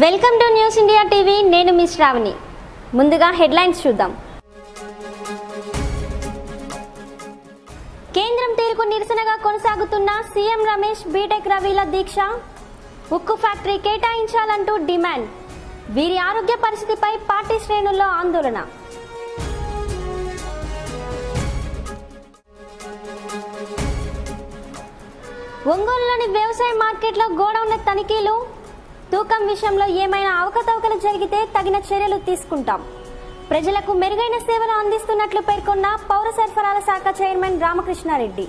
welcome to news India TV నేను మీ శ్రావణి ముందుగా హెడ్లైన్స్ చూద్దాం కేంద్రం తీరుకు నిరసనగా కొనసాగుతున్న సీఎం రమేష్ బీటెక్ రవిల దీక్ష ఉక్కు ఫ్యాక్టరీ కేటాయించాలంటూ డిమాండ్ వీరి ఆరోగ్య పరిస్థితిపై పార్టీ శ్రేణుల్లో ఆందోళన ఒంగోలులోని వ్యవసాయ మార్కెట్లో గోడౌన్ల తనిఖీలు తూకం విషయంలో ఏమైనా అవకతవకలు జరిగితే తగిన చర్యలు తీసుకుంటాం ప్రజలకు మెరుగైన సేవలు అందిస్తున్నట్లు పేర్కొన్న పౌర సరఫరాల శాఖ చైర్మన్ రామకృష్ణారెడ్డి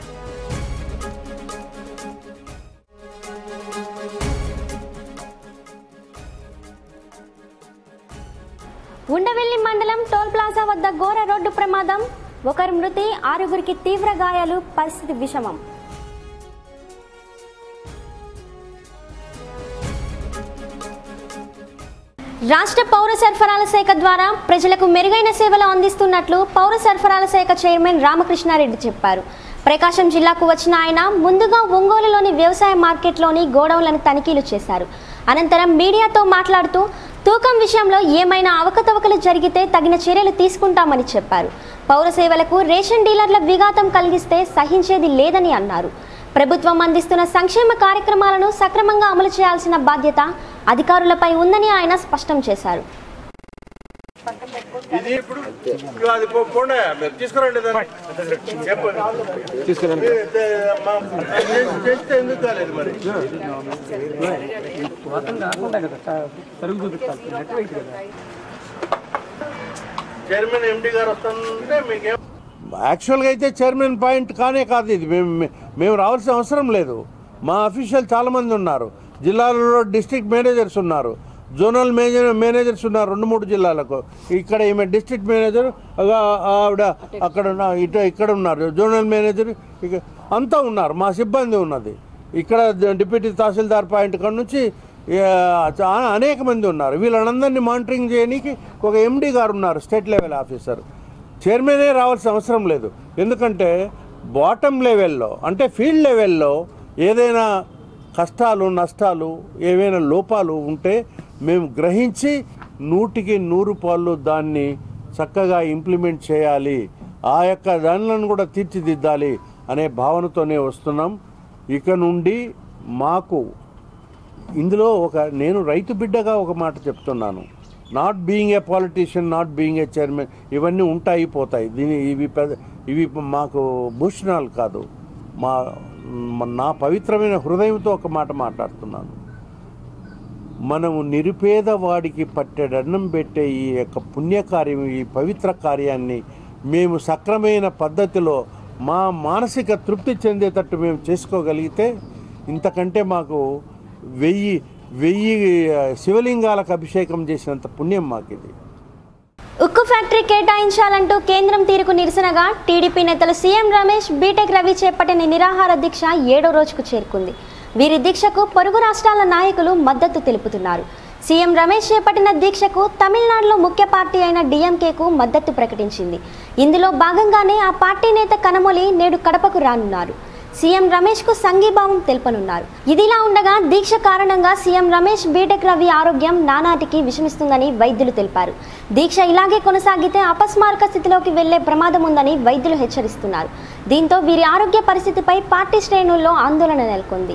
ఉండవెల్లి మండలం టోల్ ప్లాజా వద్ద ఘోర రోడ్డు ప్రమాదం ఒకరి మృతి ఆరుగురికి తీవ్ర గాయాలు పరిస్థితి విషమం రాష్ట్ర పౌర సరఫరాల శాఖ ద్వారా ప్రజలకు మెరుగైన సేవలు అందిస్తున్నట్లు పౌర సరఫరాల శాఖ చైర్మన్ రామకృష్ణారెడ్డి చెప్పారు ప్రకాశం జిల్లాకు వచ్చిన ఆయన ముందుగా ఒంగోలులోని వ్యవసాయ మార్కెట్లోని గోడౌన్లను తనిఖీలు చేశారు అనంతరం మీడియాతో మాట్లాడుతూ తూకం విషయంలో ఏమైనా అవకతవకలు జరిగితే తగిన చర్యలు తీసుకుంటామని చెప్పారు పౌర సేవలకు రేషన్ డీలర్ల విఘాతం కలిగిస్తే సహించేది లేదని అన్నారు ప్రభుత్వం అందిస్తున్న సంక్షేమ కార్యక్రమాలను సక్రమంగా అమలు చేయాల్సిన బాధ్యత అధికారులపై ఉందని ఆయన స్పష్టం చేశారు ఇది ఇప్పుడు ఇదిగో అది పో- పోండి మీరు తీసుకురండి దాన్ని చెప్పు తీసుకురండి చేస్తే ఎందుకు కాలేదు మరి చైర్మన్ ఎండి గారు వస్తుంటే మీకేం యాక్చువల్గా అయితే చైర్మన్ పాయింట్ కానే కాదు ఇది మేము మేము రావాల్సిన అవసరం లేదు మా అఫీషియల్ చాలామంది ఉన్నారు జిల్లాలలో డిస్ట్రిక్ట్ మేనేజర్స్ ఉన్నారు జోనల్ మేనేజర్ మేనేజర్స్ ఉన్నారు రెండు మూడు జిల్లాలకు ఇక్కడ ఈమె డిస్ట్రిక్ట్ మేనేజర్ అగా ఆవిడ అక్కడ ఉన్న ఇటు ఇక్కడ ఉన్నారు జోనల్ మేనేజర్ ఇక అంతా ఉన్నారు మా సిబ్బంది ఉన్నది ఇక్కడ డిప్యూటీ తహసీల్దార్ పాయింట్ కాడ నుంచి ఆ, చా- అనేక మంది ఉన్నారు వీళ్ళందరినీ మానిటరింగ్ చేయడానికి ఒక ఎండి గారు ఉన్నారు స్టేట్ లెవెల్ ఆఫీసర్ చైర్మనే రావాల్సిన అవసరం లేదు ఎందుకంటే బాటమ్ లెవెల్లో అంటే ఫీల్డ్ లెవెల్లో ఏదైనా కష్టాలు నష్టాలు ఏవైనా లోపాలు ఉంటే మేము గ్రహించి నూటికి నూరు పాళ్ళు దాన్ని చక్కగా ఇంప్లిమెంట్ చేయాలి ఆ యొక్క దానిలను కూడా తీర్చిదిద్దాలి అనే భావనతోనే వస్తున్నాం ఇక నుండి మాకు ఇందులో ఒక నేను రైతు బిడ్డగా ఒక మాట చెప్తున్నాను not being a politician not being a chairman ఇవన్నీ ఉంటాయి పోతాయి దీని ఇవి పెద్ద ఇవి మాకు భూషణాలు కాదు మా మ- నా పవిత్రమైన హృదయంతో ఒక మాట మాట్లాడుతున్నాను మనము నిరుపేద వాడికి పట్టెడన్నం పెట్టే ఈ యొక్క పుణ్యకార్యం ఈ పవిత్ర కార్యాన్ని మేము సక్రమైన పద్ధతిలో మా మానసిక తృప్తి చెందేటట్టు మేము చేసుకోగలిగితే ఇంతకంటే మాకు వెయ్యి వెయ్యి ఆ, శివలింగాలకు అభిషేకం చేసినంత పుణ్యం మాకు ఇది ఉక్కు ఫ్యాక్టరీ కేటాయించాలంటూ కేంద్రం తీరుకు నిరసనగా టీడీపీ నేతలు సీఎం రమేష్ బీటెక్ రవి చేపట్టిన నిరాహార దీక్ష ఏడో రోజుకు చేరుకుంది వీరి దీక్షకు పొరుగు రాష్ట్రాల నాయకులు మద్దతు తెలుపుతున్నారు సీఎం రమేష్ చేపట్టిన దీక్షకు తమిళనాడులో ముఖ్య పార్టీ అయిన డిఎంకేకు మద్దతు ప్రకటించింది ఇందులో భాగంగానే ఆ పార్టీ నేత కనమొలి నేడు కడపకు రానున్నారు సీఎం రమేష్ కు సంఘీభావం తెలుపనున్నారు ఇదిలా ఉండగా దీక్ష కారణంగా సీఎం రమేష్ బీటెక్ రవి ఆరోగ్యం నానాటికి విషమిస్తుందని వైద్యులు తెలిపారు దీక్ష ఇలాగే కొనసాగితే అపస్మారక స్థితిలోకి వెళ్లే ప్రమాదం ఉందని వైద్యులు హెచ్చరిస్తున్నారు దీంతో వీరి ఆరోగ్య పరిస్థితిపై పార్టీ శ్రేణుల్లో ఆందోళన నెలకొంది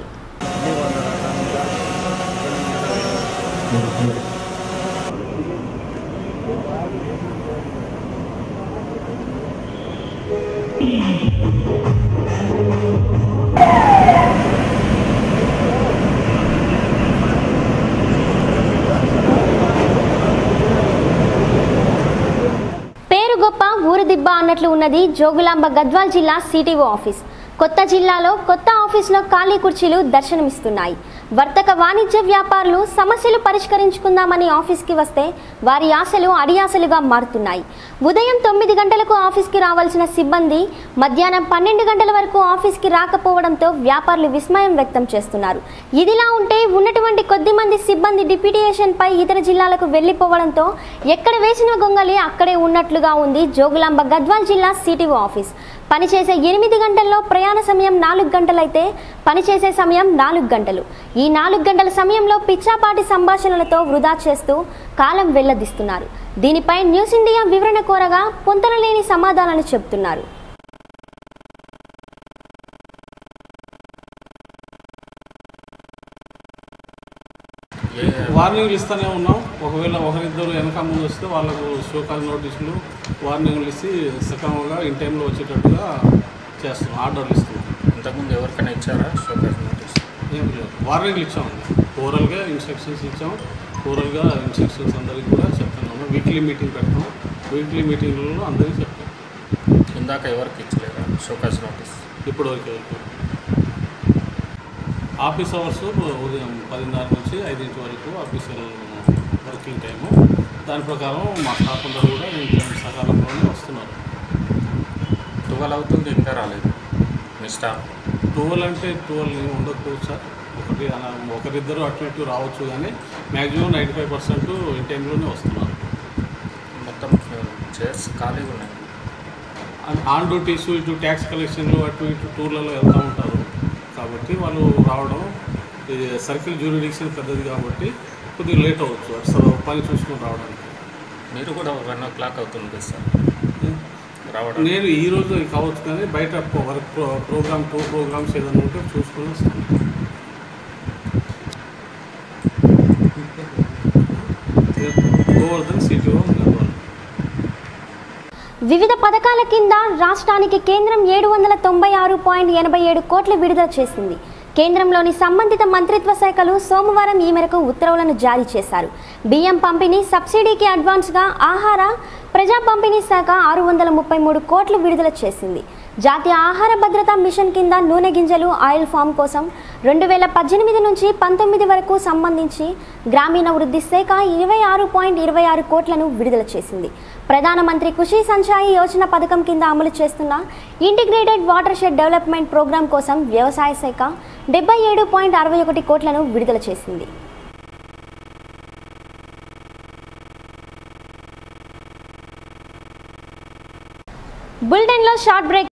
పేరు గొప్ప ఊరు దిబ్బ అన్నట్లు ఉన్నది జోగులాంబ గద్వాల్ జిల్లా సిటీఓ ఆఫీస్ కొత్త జిల్లాలో కొత్త ఆఫీసులో ఖాళీ కుర్చీలు దర్శనమిస్తున్నాయి వర్తక వాణిజ్య వ్యాపారులు సమస్యలు పరిష్కరించుకుందామని ఆఫీస్కి వస్తే వారి ఆశలు అడియాసలుగా మారుతున్నాయి ఉదయం తొమ్మిది గంటలకు ఆఫీస్కి రావాల్సిన సిబ్బంది మధ్యాహ్నం పన్నెండు గంటల వరకు ఆఫీస్కి రాకపోవడంతో వ్యాపారులు విస్మయం వ్యక్తం చేస్తున్నారు ఇదిలా ఉంటే ఉన్నటువంటి కొద్ది మంది సిబ్బంది డిప్యూటేషన్ పై ఇతర జిల్లాలకు వెళ్లిపోవడంతో ఎక్కడ వేసిన గొంగలి అక్కడే ఉన్నట్లుగా ఉంది జోగులాంబ గద్వాల్ జిల్లా సిటీఓ ఆఫీస్ పనిచేసే ఎనిమిది గంటల్లో ప్రయాణ సమయం నాలుగు గంటలైతే పనిచేసే సమయం నాలుగు గంటలు ఈ నాలుగు గంటల సమయంలో పిచ్చాపాటి సంభాషణలతో వృధా చేస్తూ కాలం వెల్లదిస్తున్నారు దీనిపై న్యూస్ ఇండియా వివరణ కోరగా పొంతనలేని సమాధానాలు చెబుతున్నారు వార్నింగ్లు ఇస్తూనే ఉన్నాం ఒకవేళ ఒకరిద్దరు వెనక ముందు వస్తే వాళ్ళకు షోకాల్ నోటీసులు వార్నింగ్లు ఇచ్చి సక్రమంగా ఇన్ టైంలో వచ్చేటట్టుగా చేస్తున్నాం ఆర్డర్లు ఇస్తున్నాం ఇంతకుముందు ఎవరికైనా ఇచ్చారా షోకాస్ నోటీస్ ఏం లేదు వార్నింగ్లు ఇచ్చాం ఓరల్గా ఇన్స్ట్రక్షన్స్ ఇచ్చాం ఓరల్గా ఇన్స్ట్రక్షన్స్ అందరికీ కూడా చెప్తున్నాము వీక్లీ మీటింగ్ పెడతాం వీక్లీ మీటింగ్లలో అందరికీ చెప్తాం ఇందాక ఎవరికి ఇచ్చలేదా షోకాస్ నోటీస్ ఇప్పుడు వరకు వరకు ఆఫీస్ అవర్స్ ఉదయం పదిన్నర నుంచి ఐదింటి వరకు ఆఫీషియల్ వర్కింగ్ టైము దాని ప్రకారం మా స్టాఫ్ అందరూ కూడా ఇంట్లో సకాలంలోనే వస్తున్నారు ట్వెల్వ్ అవుతుంది ఇంకా రాలేదు మీ స్టాఫ్ ట్వెల్వ్ అంటే ట్వెల్వ్ ఏమి ఉండకపోవచ్చు సార్ ఒకటి అలా ఒకరిద్దరు అటు ఇటు రావచ్చు కానీ మ్యాక్సిమం నైంటీ ఫైవ్ పర్సెంట్ ఈ టైంలోనే వస్తున్నారు మొత్తం చైర్స్ ఖాళీగా ఉన్నాయి ఆన్ డ్యూటీస్ ఇటు ట్యాక్స్ కలెక్షన్లు అటు ఇటు టూర్లలో వెళ్తూ ఉంటారు కాబట్టి వాళ్ళు రావడం ఇది సర్కిల్ జ్యూరిడిక్షన్ పెద్దది కాబట్టి కొద్దిగా లేట్ అవ్వచ్చు అసలు పని చూసుకొని రావడానికి మీరు కూడా వన్ ఓ క్లాక్ అవుతుంది కదా సార్ రావడం నేను ఈ రోజు కావచ్చు కానీ బయట work pro program two programs ఏదైనా ఉంటే చూసుకొని వస్తాను గోవర్ధన్ సిటీఓ గద్వాల్ వివిధ పథకాల కింద రాష్ట్రానికి కేంద్రం ఏడు వందల తొంభై ఆరు పాయింట్ ఎనభై ఏడు కోట్లు విడుదల చేసింది కేంద్రంలోని సంబంధిత మంత్రిత్వ శాఖలు సోమవారం ఈ మేరకు ఉత్తర్వులను జారీ చేశారు బియ్యం పంపిణీ సబ్సిడీకి అడ్వాన్స్గా ఆహార ప్రజా పంపిణీ శాఖ ఆరు వందల ముప్పై మూడు కోట్లు విడుదల చేసింది జాతీయ ఆహార భద్రతా మిషన్ కింద నూనె గింజలు ఆయిల్ ఫామ్ కోసం రెండు వేల పద్దెనిమిది నుంచి పంతొమ్మిది వరకు సంబంధించి గ్రామీణ వృద్ధి శాఖ ఇరవై ఆరు పాయింట్ ఇరవై ఆరు కోట్లను విడుదల చేసింది ప్రధానమంత్రి కృషి సంచాయి యోజన పథకం కింద అమలు చేస్తున్న integrated watershed development program కోసం వ్యవసాయ శాఖ డెబ్బై ఏడు పాయింట్ అరవై ఒకటి కోట్లను విడుదల చేసింది బులెటిన్లో షార్ట్ బ్రేక్